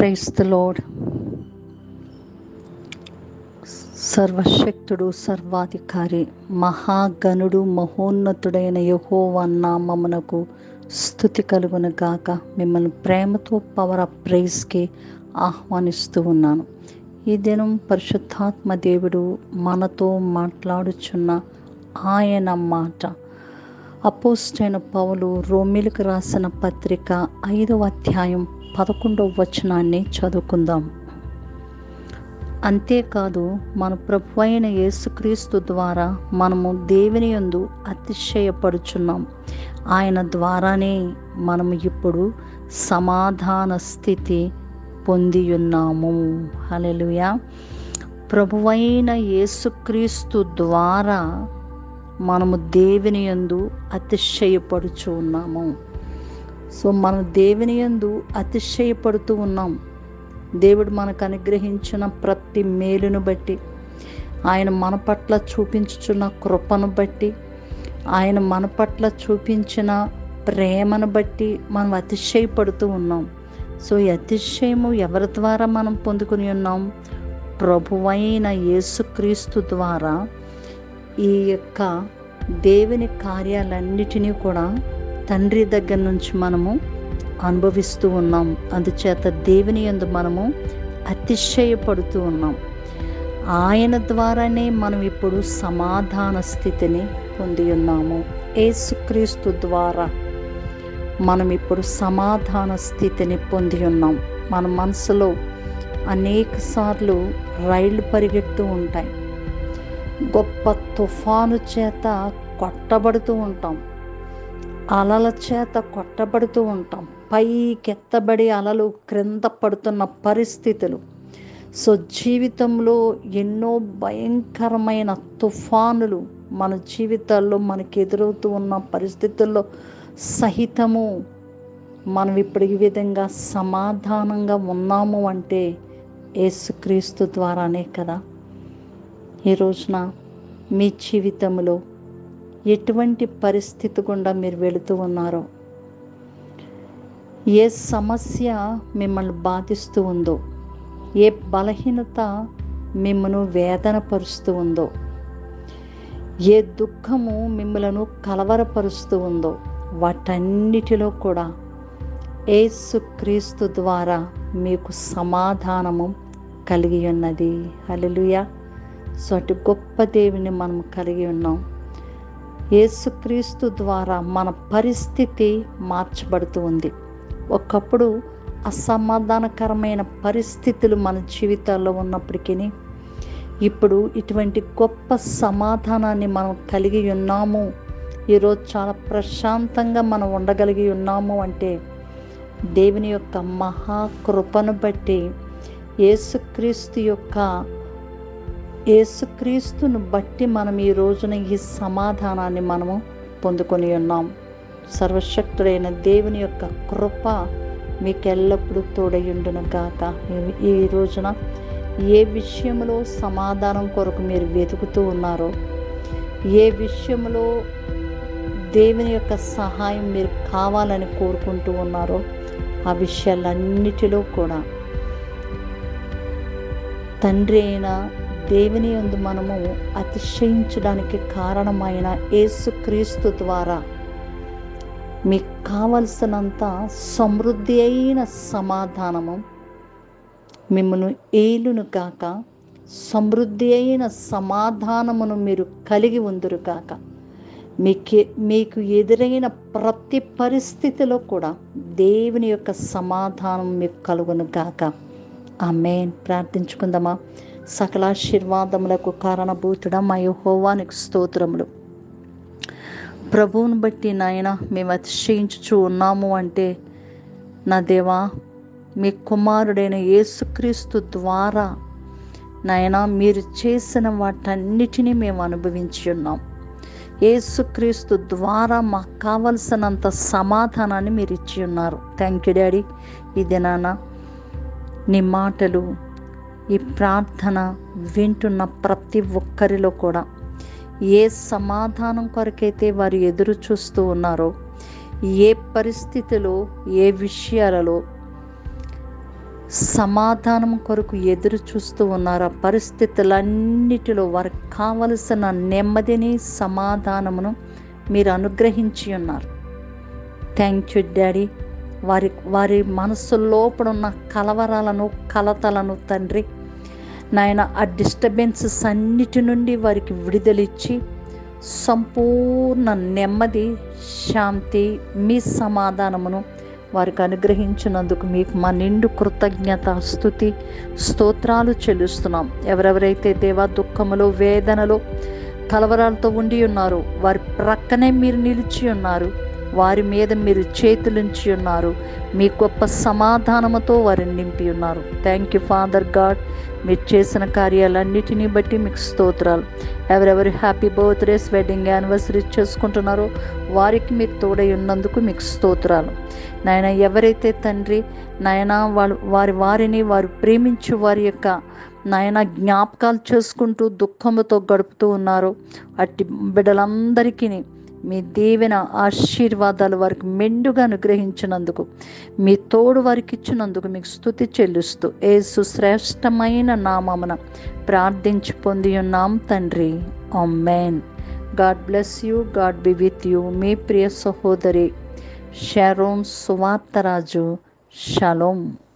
price the load సర్వశక్తుడు సర్వాధికారి మహాగణుడు మహోన్నతుడైన యహోవా నామమునకు స్థుతి కలుగును గాక మిమ్మల్ని ప్రేమతో పవర్ ఆఫ్ ప్రైజ్కి ఆహ్వానిస్తూ ఉన్నాను ఈ దినం పరిశుద్ధాత్మ దేవుడు మనతో మాట్లాడుచున్న ఆయన మాట అపోస్టైన పౌలు రోమిలకు రాసిన పత్రిక ఐదవ అధ్యాయం పదకొండవ వచనాన్ని చదువుకుందాం అంతేకాదు మన ప్రభు అయిన యేసుక్రీస్తు ద్వారా మనము దేవుని యందు అతిశయపడుచున్నాం ఆయన ద్వారానే మనము ఇప్పుడు సమాధాన స్థితి పొంది ఉన్నాము హలెలుయా ప్రభువైన యేసుక్రీస్తు ద్వారా మనము దేవుని యందు అతిశయపడుచు ఉన్నాము సో మనం దేవుని యందు అతిశయపడుతూ ఉన్నాం దేవుడు మనకు అనుగ్రహించిన ప్రతి మేలును బట్టి ఆయన మన పట్ల చూపించుచున్న కృపను బట్టి ఆయన మన పట్ల చూపించిన ప్రేమను బట్టి మనం అతిశయపడుతూ ఉన్నాం సో ఈ అతిశయము ఎవరి ద్వారా మనం పొందుకుని ఉన్నాం ప్రభువైన యేసుక్రీస్తు ద్వారా ఈ యొక్క దేవుని కార్యాలన్నిటినీ కూడా తండ్రి దగ్గర నుంచి మనము అనుభవిస్తూ ఉన్నాం అందుచేత దేవుని యందు మనము అతిశయపడుతూ ఉన్నాం ఆయన ద్వారానే మనం ఇప్పుడు సమాధాన స్థితిని పొంది ఉన్నాము ఏసుక్రీస్తు ద్వారా మనం ఇప్పుడు సమాధాన స్థితిని పొంది ఉన్నాం మన మనసులో అనేక సార్లు రైళ్లు పరిగెడుతూ ఉంటాయి గొప్ప తుఫాను చేత కొట్టబడుతూ ఉంటాం అలల చేత కొట్టబడుతూ ఉంటాం పైకెత్తబడి అలలు క్రింద పడుతున్న పరిస్థితులు సో జీవితంలో ఎన్నో భయంకరమైన తుఫానులు మన జీవితాల్లో మనకి ఎదురవుతూ ఉన్న పరిస్థితుల్లో సహితము మనం ఇప్పుడు ఈ విధంగా సమాధానంగా ఉన్నాము అంటే యేసుక్రీస్తు ద్వారానే కదా ఈ రోజున మీ జీవితంలో ఎటువంటి పరిస్థితి గుండా మీరు వెళుతూ ఉన్నారో ఏ సమస్య మిమ్మల్ని బాధిస్తూ ఉందో ఏ బలహీనత మిమ్మను వేదన పరుస్తూ ఉందో ఏ దుఃఖము మిమ్మలను కలవరపరుస్తూ ఉందో వాటన్నిటిలో కూడా ఏసుక్రీస్తు ద్వారా మీకు సమాధానము కలిగి ఉన్నది హలలుయా సో అటు గొప్ప దేవుని మనం కలిగి ఉన్నాం యేసుక్రీస్తు ద్వారా మన పరిస్థితి మార్చబడుతూ ఉంది ఒకప్పుడు అసమాధానకరమైన పరిస్థితులు మన జీవితాల్లో ఉన్నప్పటికీ ఇప్పుడు ఇటువంటి గొప్ప సమాధానాన్ని మనం కలిగి ఉన్నాము ఈరోజు చాలా ప్రశాంతంగా మనం ఉండగలిగి ఉన్నాము అంటే దేవుని యొక్క మహాకృపను బట్టి యేసుక్రీస్తు యొక్క యేసుక్రీస్తును బట్టి మనం ఈ రోజున ఈ సమాధానాన్ని మనము పొందుకొని ఉన్నాం సర్వశక్తుడైన దేవుని యొక్క కృప మీకు ఎల్లప్పుడూ తోడయుండును గాక ఈ రోజున ఏ విషయంలో సమాధానం కొరకు మీరు వెతుకుతూ ఉన్నారో ఏ విషయంలో దేవుని యొక్క సహాయం మీరు కావాలని కోరుకుంటూ ఉన్నారో ఆ విషయాలన్నిటిలో కూడా తండ్రి అయిన దేవుని యందు మనము అతిశయించడానికి కారణమైన యేసుక్రీస్తు ద్వారా మీకు కావలసినంత సమృద్ధి అయిన సమాధానము మిమ్మను ఏలును కాక సమృద్ధి అయిన సమాధానమును మీరు కలిగి ఉందురు కాక మీకు మీకు ఎదురైన ప్రతి పరిస్థితిలో కూడా దేవుని యొక్క సమాధానం మీకు కలుగును గాక ఆమె ప్రార్థించుకుందామా సకలాశీర్వాదములకు కారణభూతుడ మా యహోవానికి స్తోత్రములు ప్రభువుని బట్టి నాయన మేము అతిశయించుచు ఉన్నాము అంటే నా దేవా మీ కుమారుడైన యేసుక్రీస్తు ద్వారా నాయన మీరు చేసిన వాటన్నిటినీ మేము అనుభవించి ఉన్నాం యేసుక్రీస్తు ద్వారా మాకు కావలసినంత సమాధానాన్ని మీరు ఇచ్చి ఉన్నారు థ్యాంక్ యూ డాడీ ఈ దినాన నీ మాటలు ఈ ప్రార్థన వింటున్న ప్రతి ఒక్కరిలో కూడా ఏ సమాధానం కొరకైతే వారు ఎదురు చూస్తూ ఉన్నారో ఏ పరిస్థితిలో ఏ విషయాలలో సమాధానం కొరకు ఎదురు చూస్తూ ఉన్నారు ఆ పరిస్థితులన్నిటిలో వారికి కావలసిన నెమ్మదిని సమాధానమును మీరు అనుగ్రహించి ఉన్నారు థ్యాంక్ యూ డాడీ వారి వారి మనసు లోపడున్న కలవరాలను కలతలను తండ్రి నాయన ఆ డిస్టర్బెన్సెస్ అన్నిటి నుండి వారికి విడుదలిచ్చి సంపూర్ణ నెమ్మది శాంతి మీ సమాధానమును వారికి అనుగ్రహించినందుకు మీకు మా నిండు కృతజ్ఞత స్థుతి స్తోత్రాలు చెల్లిస్తున్నాం ఎవరెవరైతే దేవా దుఃఖములో వేదనలో కలవరాలతో ఉండి ఉన్నారు వారి ప్రక్కనే మీరు నిలిచి ఉన్నారు వారి మీద మీరు చేతులుంచి ఉన్నారు మీ గొప్ప సమాధానముతో వారిని నింపి ఉన్నారు థ్యాంక్ యూ ఫాదర్ గాడ్ మీరు చేసిన కార్యాలన్నిటినీ బట్టి మీకు స్తోత్రాలు ఎవరెవరు హ్యాపీ బర్త్డేస్ వెడ్డింగ్ యానివర్సరీ చేసుకుంటున్నారో వారికి మీరు తోడై ఉన్నందుకు మీకు స్తోత్రాలు నాయన ఎవరైతే తండ్రి నాయన వాళ్ళు వారి వారిని వారు ప్రేమించు వారి యొక్క నాయన జ్ఞాపకాలు చేసుకుంటూ దుఃఖముతో గడుపుతూ ఉన్నారో అట్టి బిడ్డలందరికీ మీ దీవెన ఆశీర్వాదాలు వారికి మెండుగా అనుగ్రహించినందుకు మీ తోడు వారికి ఇచ్చినందుకు మీకు స్థుతి చెల్లిస్తూ ఏ సుశ్రేష్టమైన నామమున ప్రార్థించి పొంది ఉన్నాం తండ్రి amen god bless you god be with you మీ ప్రియ సహోదరి షారోన్ సువార్తరాజు షలోం